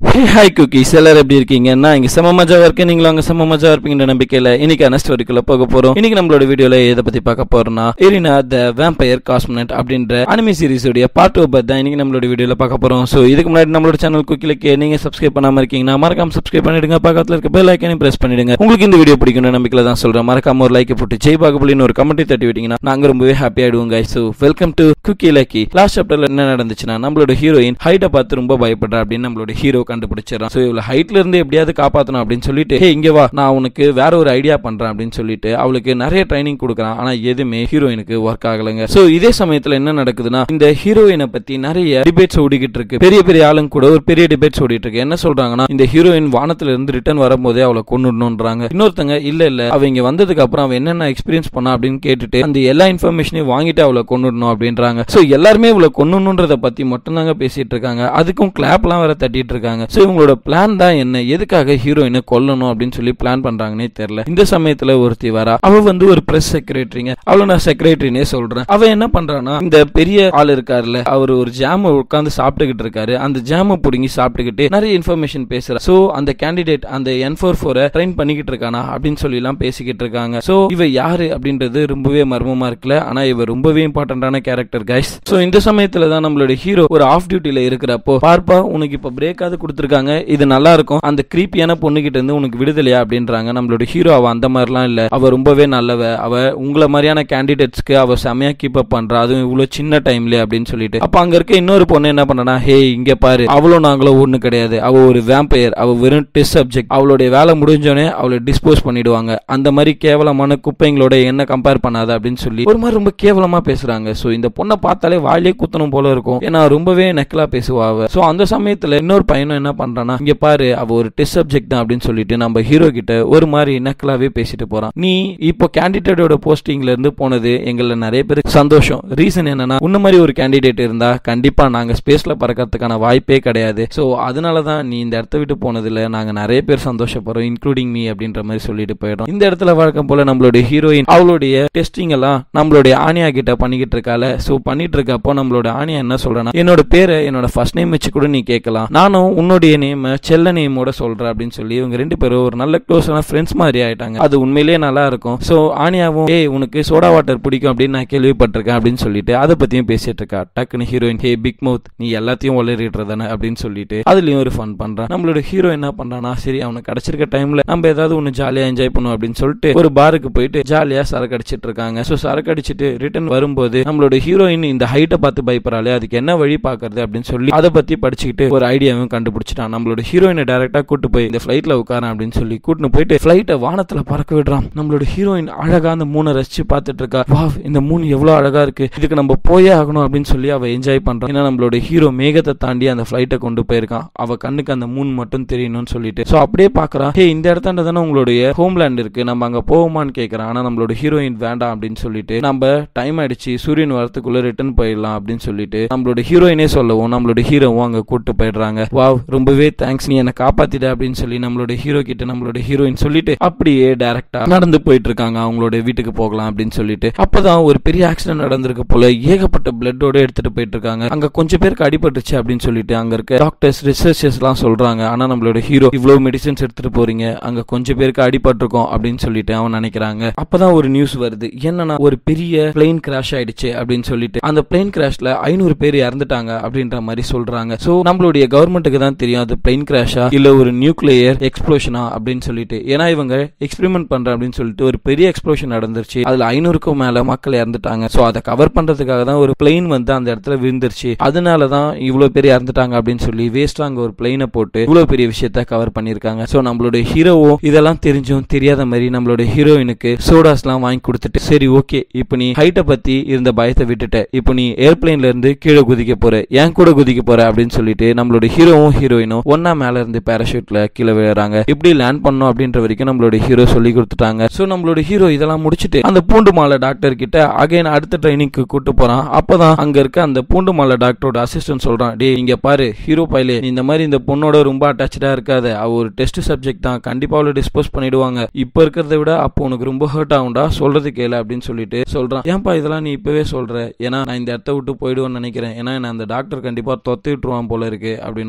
Hey hi cookies எல்லாரும் எப்படி இருக்கீங்க நான் இங்க செம மஜாவா இருக்கேன் நீங்களும் அங்க செம மஜாவா இருப்பீங்கன்ற நம்பிக்கையில இன்னைக்கான ஸ்டோரிக்குள்ள போக போறோம் இன்னைக்கு நம்மளோட வீடியோல எதை பத்தி பார்க்க போறோம்னா எரினா த வேம்பயர் காஸ்மனட் அப்படின்ற அனிமி சீரிஸ் உடைய பார்ட் டூ தான் இன்னைக்கு நம்மளோட வீடியோல பார்க்க போறோம் சோ இதுக்கு முன்னாடி நம்மளோட சேனல் குக்கிலுக்கு நீங்க சப்ஸ்கிரைப் பண்ணாம இருக்கீங்கன்னா மறக்காம சப்ஸ்கிரைப் பண்ணிடுங்க பக்கத்துல இருக்க பெல் ஐக்கனையும் பிரஸ் பண்ணிடுங்க உங்களுக்கு இந்த வீடியோ பிடிக்கும்னு நம்பிக்கையில தான் சொல்றேன் மறக்காம ஒரு லைக் போட்டு ஜெய் பாகுபலின்னு ஒரு கமெண்ட் தட்டி விட்டீங்கன்னா நாங்க ரொம்பவே ஹாப்பி ஆயிடுவோம் guys so welcome to cookie lucky last சாப்டர்ல என்ன நடந்துச்சுன்னா நம்மளோட ஹீரோயின் ஹைட்டை பார்த்து ரொம்ப பயப்படுறா அப்படின்னு நம்மளோட ஹீரோ கண்டுபிடிச்சிடறான் ஸோ இவ்வளவு ஹைட்ல இருந்து எப்படியாவது காப்பாற்றணும் அப்படின்னு சொல்லிட்டு ஹே இங்க வா நான் உனக்கு வேற ஒரு ஐடியா பண்றேன் அப்படின்னு சொல்லிட்டு அவளுக்கு நிறைய ட்ரைனிங் கொடுக்குறான் ஆனா எதுவுமே ஹீரோயினுக்கு ஒர்க் ஆகலைங்க ஸோ இதே சமயத்துல என்ன நடக்குதுன்னா இந்த ஹீரோயினை பத்தி நிறைய டிபேட்ஸ் ஓடிக்கிட்டு இருக்கு பெரிய பெரிய ஆளுங்க கூட ஒரு பெரிய டிபேட்ஸ் ஓடிட்டு இருக்கு என்ன சொல்றாங்கன்னா இந்த ஹீரோயின் வானத்துல இருந்து ரிட்டர்ன் வரும்போதே அவளை கொண்டுடணும்ன்றாங்க இன்னொருத்தங்க இல்ல இல்ல அவ இங்க வந்ததுக்கு அப்புறம் அவ என்னென்ன எக்ஸ்பீரியன்ஸ் பண்ணா அப்படின்னு கேட்டுட்டு அந்த எல்லா இன்ஃபர்மேஷனையும் வாங்கிட்டு அவளை கொண்டுடணும் அப்படின்றாங்க ஸோ எல்லாருமே இவளை கொண்டுணுன்றத பத்தி மட்டும்தாங்க பேசிட்டு இருக்காங்க அதுக்கும் கிளாப்லாம் வேற தட்டிட்டு இருக்காங்க ஸோ இவங்களோட பிளான் தான் என்ன எதுக்காக ஹீரோயினை கொல்லணும் அப்படின்னு சொல்லி பிளான் பண்றாங்கன்னே தெரியல இந்த சமயத்துல ஒருத்தி வரா அவ வந்து ஒரு பிரஸ் செக்ரட்டரிங்க அவளை நான் செக்ரட்டரினே சொல்றேன் அவ என்ன பண்றான்னா இந்த பெரிய ஆள் இருக்காருல்ல அவர் ஒரு ஜாம உட்காந்து சாப்பிட்டுக்கிட்டு இருக்காரு அந்த ஜாம புடுங்கி சாப்பிட்டுக்கிட்டு நிறைய இன்ஃபர்மேஷன் பேசுறா சோ அந்த கேண்டிடேட் அந்த என் ஃபோர் ஃபோரை ட்ரைன் பண்ணிக்கிட்டு இருக்கானா அப்படின்னு சொல்லி எல்லாம் பேசிக்கிட்டு இருக்காங்க சோ இவ யாரு அப்படின்றது ரொம்பவே மர்மமா இருக்குல்ல ஆனா இவ ரொம்பவே இம்பார்ட்டன்டான கேரக்டர் கைஸ் சோ இந்த சமயத்துல தான் நம்மளோட ஹீரோ ஒரு ஆஃப் டியூட்டில இருக்கிறப்போ பார்ப்பா உனக்கு இப்ப பிரேக்காவது கொடுத்துருக்காங்க இது நல்லா இருக்கும் அந்த கிரீப்பியான பொண்ணுகிட்ட இருந்து உனக்கு விடுதலையா அப்படின்றாங்க நம்மளோட ஹீரோ அவ அந்த மாதிரிலாம் இல்ல அவ ரொம்பவே நல்லவ அவ உங்களை மாதிரியான கேண்டிடேட்ஸ்க்கு அவ செமையா கீப் அப் பண்றா அதுவும் இவ்வளவு சின்ன டைம்ல அப்படின்னு சொல்லிட்டு அப்ப அங்க இருக்க இன்னொரு பொண்ணு என்ன பண்ணனா ஹே இங்க பாரு அவளும் நாங்களும் ஒண்ணு கிடையாது அவ ஒரு வேம்பயர் அவ வெறும் டெஸ்ட் சப்ஜெக்ட் அவளுடைய வேலை முடிஞ்சோடனே அவளை டிஸ்போஸ் பண்ணிடுவாங்க அந்த மாதிரி கேவலமான குப்பைங்களோட என்ன கம்பேர் பண்ணாத அப்படின்னு சொல்லி ஒரு மாதிரி ரொம்ப கேவலமா பேசுறாங்க சோ இந்த பொண்ணை பார்த்தாலே வாயிலே குத்தணும் போல இருக்கும் ஏன்னா ரொம்பவே நெக்கலா பேசுவா அவ சோ அந்த சமயத்துல இன்னொரு பையனும் என்ன பண்றானா இங்க பாரு அவ ஒரு டெஸ்ட் சப்ஜெக்ட் தான் அப்படின்னு சொல்லிட்டு நம்ம ஹீரோ கிட்ட ஒரு மாதிரி நெக்கலாவே பேசிட்டு போறான் நீ இப்போ கேண்டிடேட்டோட போஸ்டிங்ல இருந்து போனது எங்கள நிறைய பேருக்கு சந்தோஷம் ரீசன் என்னன்னா உன்ன மாதிரி ஒரு கேண்டிடேட் இருந்தா கண்டிப்பா நாங்க ஸ்பேஸ்ல பறக்கிறதுக்கான வாய்ப்பே கிடையாது சோ அதனால தான் நீ இந்த இடத்த விட்டு போனதுல நாங்க நிறைய பேர் சந்தோஷப்படுறோம் இன்க்ளூடிங் மீ அப்படின்ற மாதிரி சொல்லிட்டு போயிடும் இந்த இடத்துல வழக்கம் போல நம்மளுடைய ஹீரோயின் அவளுடைய டெஸ்டிங் எல்லாம் நம்மளுடைய ஆனியா கிட்ட பண்ணிக்கிட்டு இருக்கால சோ பண்ணிட்டு இருக்கப்போ நம்மளோட ஆனியா என்ன சொல்றேன்னா என்னோட பேரை என்னோட ஃபர்ஸ்ட் நேம் வச்சு கூட நீ கேட்கலாம் நானும் உன்னுடைய நேம் செல்ல நேமோட சொல்றேன் அப்படின்னு சொல்லி இவங்க ரெண்டு பேரும் ஒரு நல்ல க்ளோஸான ஃப்ரெண்ட்ஸ் மாதிரி ஆயிட்டாங்க அது உண்மையிலேயே நல்லா இருக்கும் சோ ஆனியாவும் ஏய் உனக்கு சோடா வாட்டர் பிடிக்கும் அப்படின்னு நான் கேள்விப்பட்டிருக்கேன் அப்படின்னு சொல்லிட்டு அதை பத்தியும் பேசிட்டு இருக்கா டக்குன்னு ஹீரோயின் ஹே பிக் மவுத் நீ எல்லாத்தையும் வளரிட்டு தானே அப்படின்னு சொல்லிட்டு அதுலயும் ஒரு ஃபன் பண்றான் நம்மளோட ஹீரோ என்ன பண்றானா சரி அவனுக்கு கிடைச்சிருக்க டைம்ல நம்ம ஏதாவது ஒன்னு ஜாலியா என்ஜாய் பண்ணுவோம் அப்படின்னு சொல்லிட்டு ஒரு பாருக்கு போயிட்டு ஜாலியா சரக்கு அடிச்சிட்டு இருக்காங்க சோ சரக்கு அடிச்சிட்டு ரிட்டர்ன் வரும்போது நம்மளோட ஹீரோயின் இந்த ஹைட்டை பார்த்து பயப்படுறாளே அதுக்கு என்ன வழி பாக்குறது அப்படின்னு சொல்லி அதை பத்தி படிச்சுக்கிட்டு ஒரு ஐடியாவும் கண்டுபிடிச்சிட்டான் நம்மளோட ஹீரோயினை டைரக்டா கூட்டு போய் இந்த ஃபிளைட்ல உட்காரன் அப்படின்னு சொல்லி கூட்டு போயிட்டு ஃபிளைட்டை வானத்துல பறக்க விடுறான் நம்மளோட ஹீரோயின் அழகா அந்த மூணை ரசிச்சு பார்த்துட்டு இருக்கா வா இந்த மூணு எவ்வளவு அழகா இருக்கு இதுக்கு நம்ம போயே ஆகணும் அப்படின்னு சொல்லி அவ என்ஜாய் பண்றான் ஏன்னா நம்மளோட ஹீரோ மேகத்தை தாண்டி அந்த ஃபிளைட்டை கொண்டு போயிருக்கான் அவ கண்ணுக்கு அந்த மூணு மட்டும் தெரியணும்னு சொல்லிட்டு சோ அப்படியே பாக்குறான் ஹே இந்த இடத்தாண்ட தானே உங்களுடைய ஹோம்லேண்ட் இருக்கு நம்ம அங்க போவோமான்னு கேக்குறான் ஆனா நம்மளோட ஹீரோயின் வேண்டாம் அப்படின்னு சொல்லிட்டு நம்ம டைம் ஆயிடுச்சு சூரியன் வரத்துக்குள்ள ரிட்டர்ன் போயிடலாம் அப்படின்னு சொல்லிட்டு நம்மளோட ஹீரோயினே சொல்லவும் நம்மளோட ஹீரோவும் அங்க கூட்டு போயிடுறாங்க வாவ் ரொம்பவே தேங்க்ஸ் நீ என்னை காப்பாத்திட்ட அப்படின்னு சொல்லி நம்மளோட ஹீரோ கிட்ட நம்மளோட ஹீரோயின் சொல்லிட்டு அப்படியே டைரக்டா நடந்து போயிட்டு இருக்காங்க அவங்களோட வீட்டுக்கு போகலாம் அப்படின்னு சொல்லிட்டு அப்பதான் ஒரு பெரிய ஆக்சிடென்ட் நடந்திருக்கு போல ஏகப்பட்ட பிளட்டோட எடுத்துட்டு போயிட்டு இருக்காங்க அங்க கொஞ்சம் பேருக்கு அடிபட்டுச்சு அப்படின்னு சொல்லிட்டு அங்க இருக்க டாக்டர்ஸ் ரிசர்ச்சர்ஸ் எல்லாம் சொல்றாங்க ஆனா நம்மளோட ஹீரோ இவ்வளவு மெடிசன்ஸ் எடுத்துட்டு போறீங்க அங்க கொஞ்சம் பேருக்கு அடிபட்டிருக்கோம் அப்படின்னு சொல்லிட்டு அவன் நினைக்கிறாங்க அப்பதான் ஒரு நியூஸ் வருது என்னன்னா ஒரு பெரிய பிளேன் கிராஷ் ஆயிடுச்சு அப்படின்னு சொல்லிட்டு அந்த பிளேன் கிராஷ்ல ஐநூறு பேர் இறந்துட்டாங்க அப்படின்ற மாதிரி சொல்றாங்க சோ நம்மளுடைய கவர்மெண்ட்டுக்கு தான் தெரியும் அது பிளேன் கிராஷா இல்ல ஒரு நியூக்ளியர் எக்ஸ்ப்ளோஷனா அப்படின்னு சொல்லிட்டு ஏன்னா இவங்க எக்ஸ்பெரிமெண்ட் பண்ற அப்படின்னு சொல்லிட்டு ஒரு பெரிய எக்ஸ்ப்ளோஷன் நடந்துருச்சு அதுல ஐநூறுக்கும் மேல மக்கள் இறந்துட்டாங்க சோ அதை கவர் பண்றதுக்காக தான் ஒரு பிளெயின் வந்து அந்த இடத்துல விழுந்துருச்சு அதனால தான் இவ்வளவு பேர் இறந்துட்டாங்க அப்படின்னு சொல்லி வேஸ்டா அங்க ஒரு பிளெயினை போட்டு இவ்வளவு பெரிய விஷயத்த கவர் பண்ணிருக்காங்க சோ நம்மளோட ஹீரோவோ இதெல்லாம் தெரிஞ்சும் தெரியாத மாதிரி நம்மளோட ஹீரோயினுக்கு சோடாஸ் எல்லாம் வாங்கி கொடுத்துட்டு சரி ஓகே இப்போ நீ ஹைட்டை பத்தி இருந்த பயத்தை விட்டுட்ட இப்போ நீ ஏர்பிளைன்ல இருந்து கீழே குதிக்க போற ஏன் கூட குதிக்க போற அப்படின்னு சொல்லிட்டு நம்மளோட ஹீரோவும் ஹீரோயினும் ஒன்னா மேல இருந்து பேராஷூட்ல கீழே விழுறாங்க எப்படி லேண்ட் பண்ணும் அப்படின்ற வரைக்கும் நம்மளோட ஹீரோ சொல்லி கொடுத்துட்டாங்க சோ நம்மளோட ஹீரோ இதெல்லாம் முடிச்சிட்டு அந்த பூண்டு மாலை டாக்டர் கிட்ட அகைன் அடுத்த ட்ரைனிங்க்கு கூட்டு போறான் அப்பதான் அங்க இருக்க அந்த பூண்டு மாலை டாக்டரோட அசிஸ்டன்ட் சொல்றான் டேய் இங்க பாரு ஹீரோ பைலே நீ இந்த மாதிரி இந்த பொண்ணோட ரொம்ப அட்டாச்சா இருக்காத அவ ஒரு டெஸ்ட் சப்ஜெக்ட் தான் கண்டிப்பா அவளை டிஸ்போஸ் பண்ணிடுவாங்க இப்ப இருக்கிறத விட அப்போ உனக்கு ரொம்ப ஹர்ட் ஆகும்டா சொல்றது கேளு அப்படின்னு சொல்லிட்டு சொல்றான் ஏன்பா இதெல்லாம் நீ இப்பவே சொல்ற ஏன்னா நான் இந்த இடத்த விட்டு போயிடுவேன்னு நினைக்கிறேன் ஏன்னா என்ன அந்த டாக்டர் கண்டிப்பா தொத்தி விட்டுருவான் போல இருக்கு அப்படின்னு சொல்றாங்க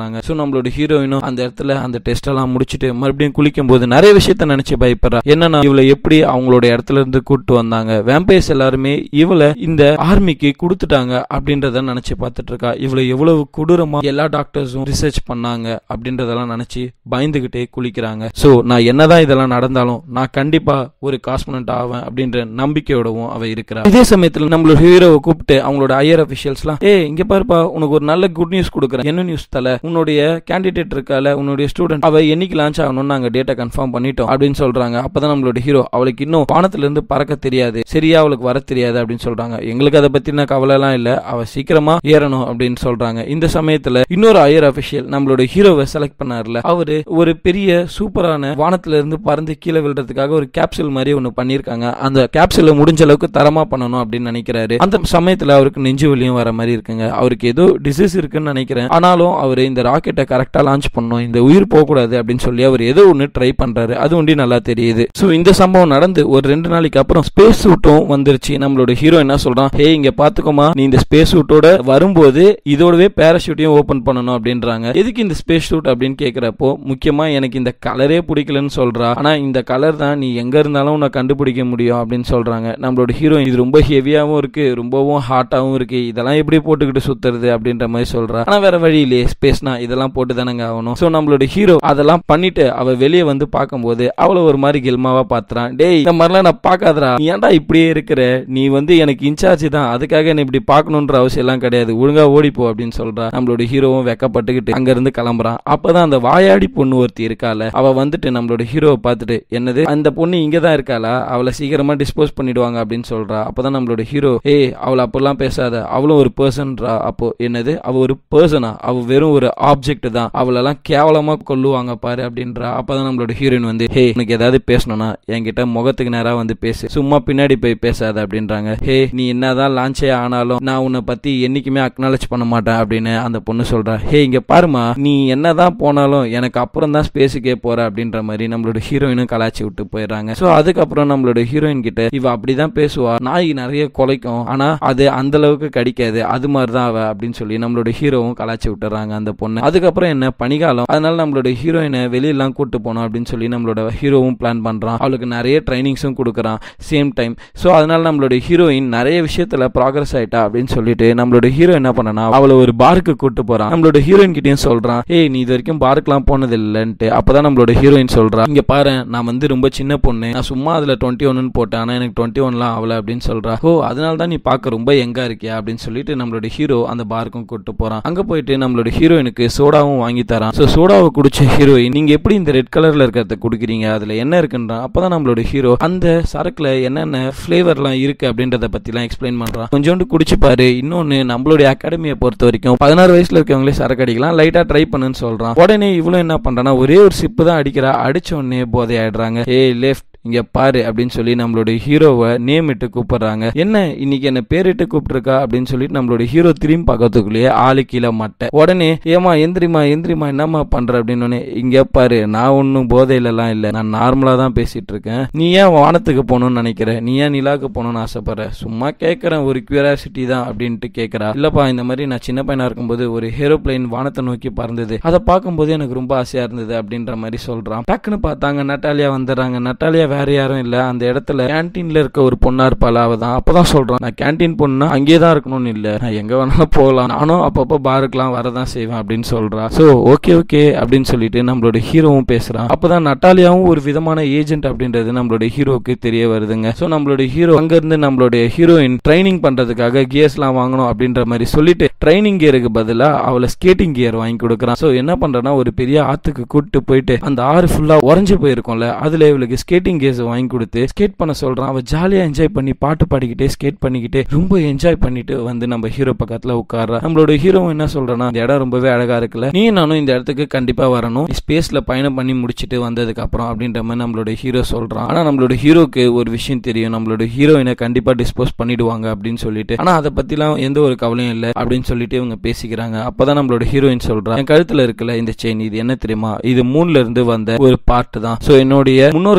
சொல்றாங்க சோ நம்மளோட ஹீரோயினும் அந்த இடத்துல அந்த டெஸ்ட் எல்லாம் முடிச்சுட்டு மறுபடியும் குளிக்கும் போது நிறைய விஷயத்த நினைச்சு பயப்படுறா என்னன்னா இவளை எப்படி அவங்களோட இடத்துல இருந்து கூட்டு வந்தாங்க வேம்பையர்ஸ் எல்லாருமே இவளை இந்த ஆர்மிக்கு கொடுத்துட்டாங்க அப்படின்றத நினைச்சு பார்த்துட்டு இருக்கா இவளை எவ்வளவு கொடூரமா எல்லா டாக்டர்ஸும் ரிசர்ச் பண்ணாங்க அப்படின்றதெல்லாம் நினைச்சு பயந்துகிட்டே குளிக்கிறாங்க சோ நான் என்னதான் இதெல்லாம் நடந்தாலும் நான் கண்டிப்பா ஒரு காஸ்மனண்ட் ஆவேன் அப்படின்ற நம்பிக்கையோடவும் அவ இருக்கிறா இதே சமயத்துல நம்மளோட ஹீரோவை கூப்பிட்டு அவங்களோட ஹையர் அபிஷியல்ஸ்லாம் ஏ இங்க பாருப்பா உனக்கு ஒரு நல்ல குட் நியூஸ் கொடுக்குறேன் என்ன நியூஸ் தல உன்னுடைய கேண்டிடேட் இருக்கால உன்னுடைய ஸ்டூடெண்ட் அவ என்னைக்கு லான்ச் ஆகணும்னு நாங்க டேட்டா கன்ஃபார்ம் பண்ணிட்டோம் அப்படின்னு சொல்றாங்க அப்பதான் நம்மளோட ஹீரோ அவளுக்கு இன்னும் வானத்துல இருந்து பறக்க தெரியாது சரியா அவளுக்கு வர தெரியாது அப்படின்னு சொல்றாங்க எங்களுக்கு அதை பத்தின கவலை எல்லாம் இல்ல அவ சீக்கிரமா ஏறணும் அப்படின்னு சொல்றாங்க இந்த சமயத்துல இன்னொரு ஹையர் அபிஷியல் நம்மளோட ஹீரோவை செலக்ட் பண்ணார்ல அவரு ஒரு பெரிய சூப்பரான வானத்துல இருந்து பறந்து கீழே விழுறதுக்காக ஒரு கேப்சூல் மாதிரி ஒன்னு பண்ணிருக்காங்க அந்த கேப்சூல முடிஞ்ச அளவுக்கு தரமா பண்ணணும் அப்படின்னு நினைக்கிறாரு அந்த சமயத்துல அவருக்கு நெஞ்சு வலியும் வர மாதிரி இருக்குங்க அவருக்கு ஏதோ டிசீஸ் இருக்குன்னு நினைக்கிறேன் ஆனாலும் அவர் இந்த ராக்கெட்டை கரெக்டா லான்ச் பண்ணணும் இந்த உயிர் போகக்கூடாது அப்படின்னு சொல்லி அவர் ஏதோ ஒன்று ட்ரை பண்றாரு அது ஒண்டி நல்லா தெரியுது ஸோ இந்த சம்பவம் நடந்து ஒரு ரெண்டு நாளைக்கு அப்புறம் ஸ்பேஸ் சூட்டும் வந்துருச்சு நம்மளோட ஹீரோ என்ன சொல்றான் ஹே இங்க பாத்துக்கோமா நீ இந்த ஸ்பேஸ் சூட்டோட வரும்போது இதோடவே பேராஷூட்டையும் ஓபன் பண்ணணும் அப்படின்றாங்க எதுக்கு இந்த ஸ்பேஸ் சூட் அப்படின்னு கேக்குறப்போ முக்கியமா எனக்கு இந்த கலரே பிடிக்கலன்னு சொல்றா ஆனா இந்த கலர் தான் நீ எங்க இருந்தாலும் உன்னை கண்டுபிடிக்க முடியும் அப்படின்னு சொல்றாங்க நம்மளோட ஹீரோயின் இது ரொம்ப ஹெவியாவும் இருக்கு ரொம்பவும் ஹாட்டாவும் இருக்கு இதெல்லாம் எப்படி போட்டுக்கிட்டு சுத்துறது அப்படின்ற மாதிரி சொல்றா ஆனா வேற வழி இல்லையே ஸ்பேஸ்னா இதெல்லாம் போட்டு தானங்க ஆகணும் சோ நம்மளோட ஹீரோ அதெல்லாம் பண்ணிட்டு அவ வெளியே வந்து பார்க்கும்போது அவள ஒரு மாதிரி கெல்மாவா பாத்துறான் டேய் இந்த மாதிரிலாம் நான் பார்க்காதடா நீ ஏன்டா இப்படியே இருக்கிற நீ வந்து எனக்கு இன்சார்ஜ் தான் அதுக்காக என்ன இப்படி பார்க்கணுன்ற அவசியம் எல்லாம் கிடையாது ஒழுங்கா ஓடிப்போ அப்படின்னு சொல்றா நம்மளோட ஹீரோவும் வெக்கப்பட்டுக்கிட்டு அங்க இருந்து கிளம்புறான் அப்பதான் அந்த வாயாடி பொண்ணு ஒருத்தி இருக்கால அவ வந்துட்டு நம்மளோட ஹீரோவை பார்த்துட்டு என்னது அந்த பொண்ணு இங்க தான் இருக்காளா அவளை சீக்கிரமா டிஸ்போஸ் பண்ணிடுவாங்க அப்படின்னு சொல்றா அப்பதான் நம்மளோட ஹீரோ ஏய் அவளை அப்பெல்லாம் பேசாத அவளும் ஒரு பர்சன்றா அப்போ என்னது அவ ஒரு பர்சனா அவ வெறும் ஒரு ஆப்ஜெக்ட் தான் அவளெல்லாம் கேவலமா கொல்லுவாங்க பாரு அப்படின்றா அப்பதான் நம்மளோட ஹீரோயின் வந்து ஹே உனக்கு ஏதாவது பேசணும்னா என்கிட்ட முகத்துக்கு நேரா வந்து பேசு சும்மா பின்னாடி போய் பேசாத அப்படின்றாங்க ஹே நீ என்னதான் லான்ச்சே ஆனாலும் நான் உன்னை பத்தி என்னைக்குமே அக்னாலேஜ் பண்ண மாட்டேன் அப்படின்னு அந்த பொண்ணு சொல்றா ஹே இங்க பாருமா நீ என்னதான் போனாலும் எனக்கு அப்புறம் தான் ஸ்பேஸுக்கே போற அப்படின்ற மாதிரி நம்மளோட ஹீரோயினும் கலாச்சி விட்டு போயிடுறாங்க சோ அதுக்கப்புறம் நம்மளோட ஹீரோயின் கிட்ட இவ அப்படிதான் பேசுவா நாய் நிறைய குலைக்கும் ஆனா அது அந்த அளவுக்கு கடிக்காது அது மாதிரி தான் அவ அப்படின்னு சொல்லி நம்மளோட ஹீரோவும் கலாச்சி விட்டுறாங்க அந்த பொண்ணு அதுக்கப்புறம் என்ன பனிகாலம் அதனால நம்மளோட ஹீரோயினை வெளியெல்லாம் கூட்டு போனோம் அப்படின்னு சொல்லி நம்மளோட ஹீரோவும் பிளான் பண்றான் அவளுக்கு நிறைய ட்ரைனிங்ஸும் கொடுக்குறான் சேம் டைம் ஸோ அதனால நம்மளோட ஹீரோயின் நிறைய விஷயத்துல ப்ராக்ரஸ் ஆயிட்டா அப்படின்னு சொல்லிட்டு நம்மளோட ஹீரோ என்ன பண்ணனா அவளை ஒரு பாருக்கு கூட்டு போறான் நம்மளோட ஹீரோயின் கிட்டயும் சொல்றான் ஏய் நீ இது வரைக்கும் பார்க்கெல்லாம் போனது இல்லைன்ட்டு அப்பதான் நம்மளோட ஹீரோயின் சொல்றா இங்க பாரு நான் வந்து ரொம்ப சின்ன பொண்ணு நான் சும்மா அதுல டுவெண்ட்டி ஒன்னு போட்டேன் ஆனா எனக்கு டுவெண்ட்டி ஒன்லாம் ஆகல அப்படின்னு சொல்றா ஓ அதனால தான் நீ பார்க்க ரொம்ப எங்கா இருக்கியா அப்படின்னு சொல்லிட்டு நம்மளோட ஹீரோ அந்த பார்க்கும் கூட்டு போறான் அங்க போயிட்டு நம்மளோட ஹீரோயினுக்கு சோடாவும் வாங்கி தரான் ஸோ சோடாவை குடிச்ச ஹீரோயின் நீங்க எப்படி இந்த ரெட் கலர்ல இருக்கிறத குடிக்கிறீங்க அதுல என்ன இருக்குன்றான் அப்பதான் நம்மளோட ஹீரோ அந்த சரக்குல என்னென்ன ஃபிளேவர்லாம் இருக்கு அப்படின்றத பத்திலாம் எக்ஸ்பிளைன் பண்றான் கொஞ்சோண்டு குடிச்சு பாரு இன்னொன்னு நம்மளுடைய அகாடமியை பொறுத்த வரைக்கும் பதினாறு வயசுல இருக்கவங்களே சரக்கு அடிக்கலாம் லைட்டா ட்ரை பண்ணுன்னு சொல்றான் உடனே இவ்வளவு என்ன பண்றான்னா ஒரே ஒரு சிப்பு தான் அடிக்கிறா அடிச்ச உடனே போதை ஆயிடுறாங்க ஏய் லெஃப்ட் இங்க பாரு அப்படின்னு சொல்லி நம்மளுடைய ஹீரோவை நேம் இட்டு கூப்பிடுறாங்க என்ன இன்னைக்கு என்ன பேரிட்டு கூப்பிட்டுருக்கா அப்படின்னு சொல்லிட்டு நம்மளோட ஹீரோ திரும்பி பார்க்கறதுக்குள்ளேயே ஆளு கீழே மட்டை உடனே ஏமா எந்திரிமா எந்திரிமா என்னம்மா பண்ற அப்படின்னு இங்க பாரு நான் ஒன்னும் போதையிலலாம் இல்ல நான் நார்மலா தான் பேசிட்டு இருக்கேன் நீ ஏன் வானத்துக்கு போகணும்னு நினைக்கிற நீ ஏன் நிலாவுக்கு போகணும்னு ஆசைப்படுற சும்மா கேட்கறேன் ஒரு கியூரியாசிட்டி தான் அப்படின்ட்டு கேட்கறா இல்லப்பா இந்த மாதிரி நான் சின்ன பையனா இருக்கும்போது ஒரு ஏரோப்ளைன் வானத்தை நோக்கி பறந்தது அதை பார்க்கும்போது எனக்கு ரொம்ப ஆசையா இருந்தது அப்படின்ற மாதிரி சொல்றான் டக்குன்னு பார்த்தாங்க நட்டாலியா வந்துடுறாங்க நட்டாலியா வேற யாரும் இல்ல அந்த இடத்துல கேன்டீன்ல இருக்க ஒரு பொண்ணா இருப்பாள் அவ தான் அப்பதான் சொல்றான் நான் கேன்டீன் பொண்ணா அங்கேயே தான் இருக்கணும்னு இல்ல நான் எங்க வேணாலும் போகலாம் நானும் அப்பப்போ பாருக்குலாம் வரதான் செய்வேன் அப்படின்னு சொல்றா சோ ஓகே ஓகே அப்படின்னு சொல்லிட்டு நம்மளோட ஹீரோவும் பேசுறான் அப்பதான் நட்டாலியாவும் ஒரு விதமான ஏஜென்ட் அப்படின்றது நம்மளோட ஹீரோவுக்கு தெரிய வருதுங்க சோ நம்மளோட ஹீரோ அங்க இருந்து நம்மளுடைய ஹீரோயின் ட்ரைனிங் பண்றதுக்காக கியர்ஸ்லாம் வாங்கணும் அப்படின்ற மாதிரி சொல்லிட்டு ட்ரைனிங் கியருக்கு பதிலா அவளை ஸ்கேட்டிங் கியர் வாங்கி கொடுக்குறான் சோ என்ன பண்றேன்னா ஒரு பெரிய ஆத்துக்கு கூட்டு போயிட்டு அந்த ஆறு ஃபுல்லா உறைஞ்சு போயிருக்கும்ல அதுல இவளுக்கு ஸ்கேட்டிங் கியர்ஸ் வாங்கி கொடுத்து ஸ்கேட் பண்ண சொல்றான் அவ ஜாலியா என்ஜாய் பண்ணி பாட்டு பாடிக்கிட்டே ஸ்கேட் பண்ணிக்கிட்டே ரொம்ப என்ஜாய் பண்ணிட்டு வந்து நம்ம ஹீரோ பக்கத்துல உட்கார்றா நம்மளோட ஹீரோ என்ன சொல்றேன்னா இந்த இடம் ரொம்பவே அழகா இருக்குல்ல நீ நானும் இந்த இடத்துக்கு கண்டிப்பா வரணும் ஸ்பேஸ்ல பயணம் பண்ணி முடிச்சிட்டு வந்ததுக்கு அப்புறம் அப்படின்ற மாதிரி நம்மளோட ஹீரோ சொல்றான் ஆனா நம்மளோட ஹீரோக்கு ஒரு விஷயம் தெரியும் நம்மளோட ஹீரோயினை கண்டிப்பா டிஸ்போஸ் பண்ணிடுவாங்க அப்படின்னு சொல்லிட்டு ஆனா அதை பத்திலாம் எந்த ஒரு கவலையும் இல்லை அப்படின்னு சொல்லிட்டு இவங்க பேசிக்கிறாங்க அப்பதான் நம்மளோட ஹீரோயின் சொல்றா என் கழுத்துல இருக்குல்ல இந்த செயின் இது என்ன தெரியுமா இது மூணுல இருந்து வந்த ஒரு பார்ட் தான் சோ என்னுடைய முன்னோர்கள் எனக்கு இதை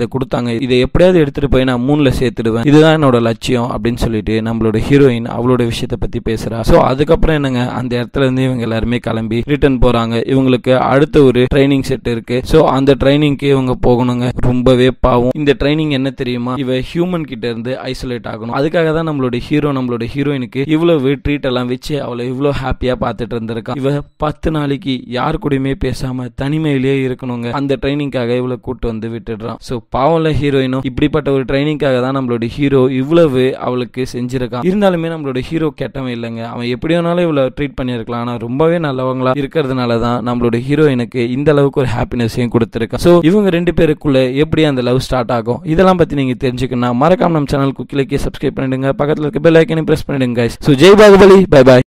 இதை கொடுத்தாங்க இதை எப்படியாவது எடுத்துட்டு போய் நான் மூணுல சேர்த்துடுவேன் இதுதான் என்னோட லட்சியம் அப்படின்னு சொல்லிட்டு நம்மளோட ஹீரோயின் அவளோட விஷயத்தை பத்தி பேசுறா சோ அதுக்கப்புறம் என்னங்க அந்த இடத்துல இருந்து இவங்க எல்லாருமே கிளம்பி ரிட்டர்ன் போறாங்க இவங்களுக்கு அடுத்த ஒரு ட்ரைனிங் செட் இருக்கு சோ அந்த ட்ரைனிங்க்கு இவங்க போகணுங்க ரொம்பவே பாவம் இந்த ட்ரைனிங் என்ன தெரியுமா இவ ஹியூமன் கிட்ட இருந்து ஐசோலேட் ஆகணும் அதுக்காக தான் நம்மளோட ஹீரோ நம்மளோட ஹீரோயினுக்கு இவ்வளவு ட்ரீட் எல்லாம் வச்சு அவளை இவ்வளவு ஹாப்பியா பார்த்துட்டு இருந்திருக்கா இவ பத்து நாளைக்கு யார் கூடயுமே பேசாம தனிமையிலேயே இருக்கணுங்க அந்த ட்ரைனிங்காக இவ்வளவு கூட்டு வந்து விட்டுடுறான் சோ பாவம்ல ஹீரோயினும் இப்படிப்பட்ட ஒரு ட்ரைனிங்காக தான் நம்மளோட ஹீரோ இவ்வளவு அவளுக்கு செஞ்சிருக்கான் இருந்தாலுமே நம்மளோட ஹீரோ கெட்டவன் இல்லைங்க அவன் எப்படி வேணாலும் இவ்வளவு ட்ரீட் பண்ணியிருக்கலாம் ஆனா ரொம்பவே நல்லவங்களா இருக்கிறதுனால தான் நம்மளோட ஹீரோயினுக்கு இந்த அளவுக்கு ஒரு ஹாப்பினஸையும் கொடுத்துருக்கான் சோ இவங்க ரெண்டு பேருக்குள்ள எப்படி அந்த லவ் ஸ்டார்ட் ஆகும் இதெல்லாம் பத்தி நீங்க தெரிஞ்சுக்கணும் மறக்காம நம்ம சேனல் குக்கிலேக்கே சப்ஸ்கிரைப் பண்ணிடுங்க பக்கத்துல இருக்க பெல் ஐக்கனையும் பிரஸ் பண்ணிடுங்க guys. So Jai Baahubali bye பாய்